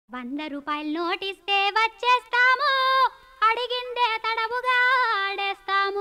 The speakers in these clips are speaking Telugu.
వంద రూపాయలు నోటిస్తే వచ్చేస్తాము అడిగిందే తడవుగా ఆడేస్తాము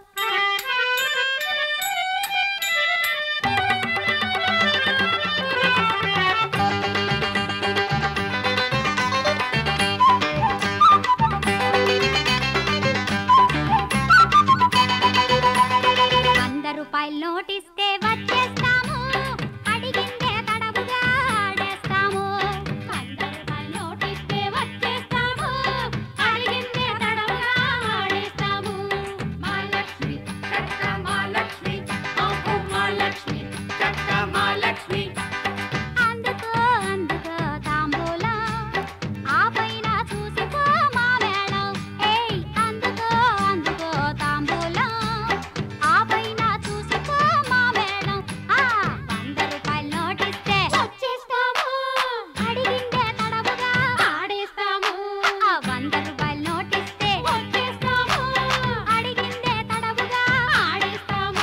వంద రూపాయలు నోటిస్తే వచ్చేస్తాము అడిగిందే తడవుగా ఆడేస్తాము వంద రూపాయలు నోటిస్తే వచ్చేస్తాము అడిగిందే తడవుగా ఆడేస్తాము మహాలక్ష్మి చక్క మహాలక్ష్మి ఓహో మహాలక్ష్మి చక్క మహాలక్ష్మి అందుకో అందుకో తాంబూలం ఆ పైన చూసుకో మా మేళం ఏయ్ అందుకో అందుకో తాంబూలం ఆ పైన చూసుకో మా మేళం ఆ వంద రూపాయలు నోటిస్తే వచ్చేస్తాము అడిగిందే తడవుగా ఆడేస్తాము ఆ వంద రూపాయలు నోటిస్తే వచ్చేస్తాము అడిగిందే తడవుగా ఆడేస్తాము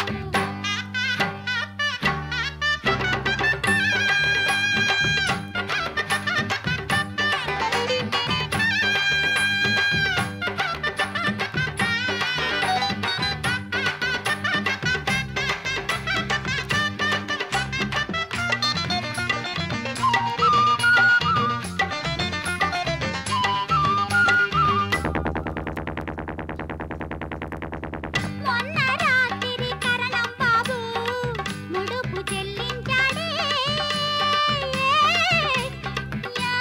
మొన్న రాత్రి కరణం బాబు ముడుపు చెల్లించాడే యా.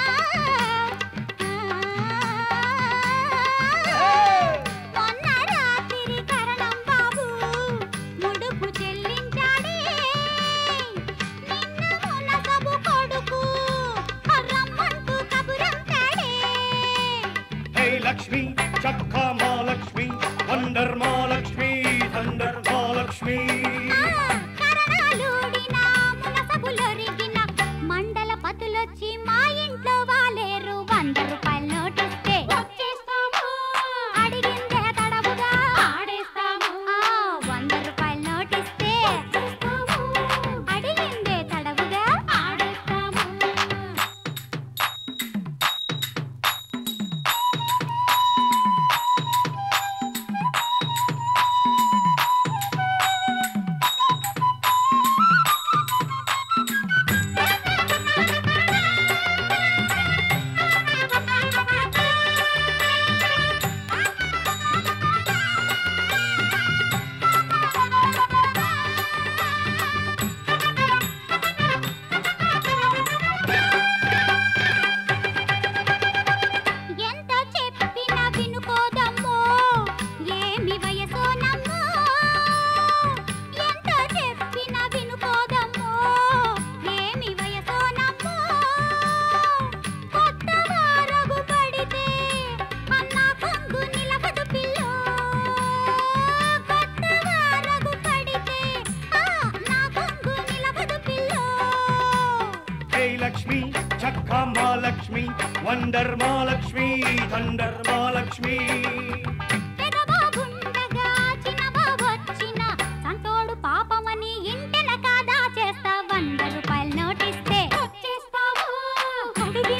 మొన్న రాత్రి కరణం బాబు ముడుపు చెల్లించాడే నిన్న మునసబు కొడుకు రమ్మంటూ కబురంటాడే హే లక్ష్మి చక్క మహాలక్ష్మి వండర్ మహాలక్ష్మి థండర్ మహాలక్ష్మి కరణాలుడిన మునసబులొరిగిన మండల పతులొచ్చి మా ఇంట్లో వాలేరు వంద రూపాయలు నోటిస్తే వచ్చేస్తాము అడిగిందే తడవుగా ఆడేస్తాము వంద రూపాయలు నోటిస్తే అడిగిందే తడవుగా ఆడేస్తాము ఎంత చెప్పినా వినుకోదమ్మో ఏమి వయసోనమ్మో ఎంత చెప్పినా వినుకోదమ్మో ఏమి వయసోనమ్మో కొత్త వారగు పడితే అన్న కొంగు నిలబడు పిల్లో కొత్త వారగు పడితే ఆ నా కొంగు నిలబడు పిల్లో హే లక్ష్మి చక్క మహాలక్ష్మి వండర్ మహాలక్ష్మి థండర్ మహాలక్ష్మి పెదబాబుండగా చిన్నబాబొచ్చిన సంతోడు పాపమని ఇంటెన కాదా చేస్తా వంద రూపాయలు నోటిస్తే వచ్చేస్తాము అడిగి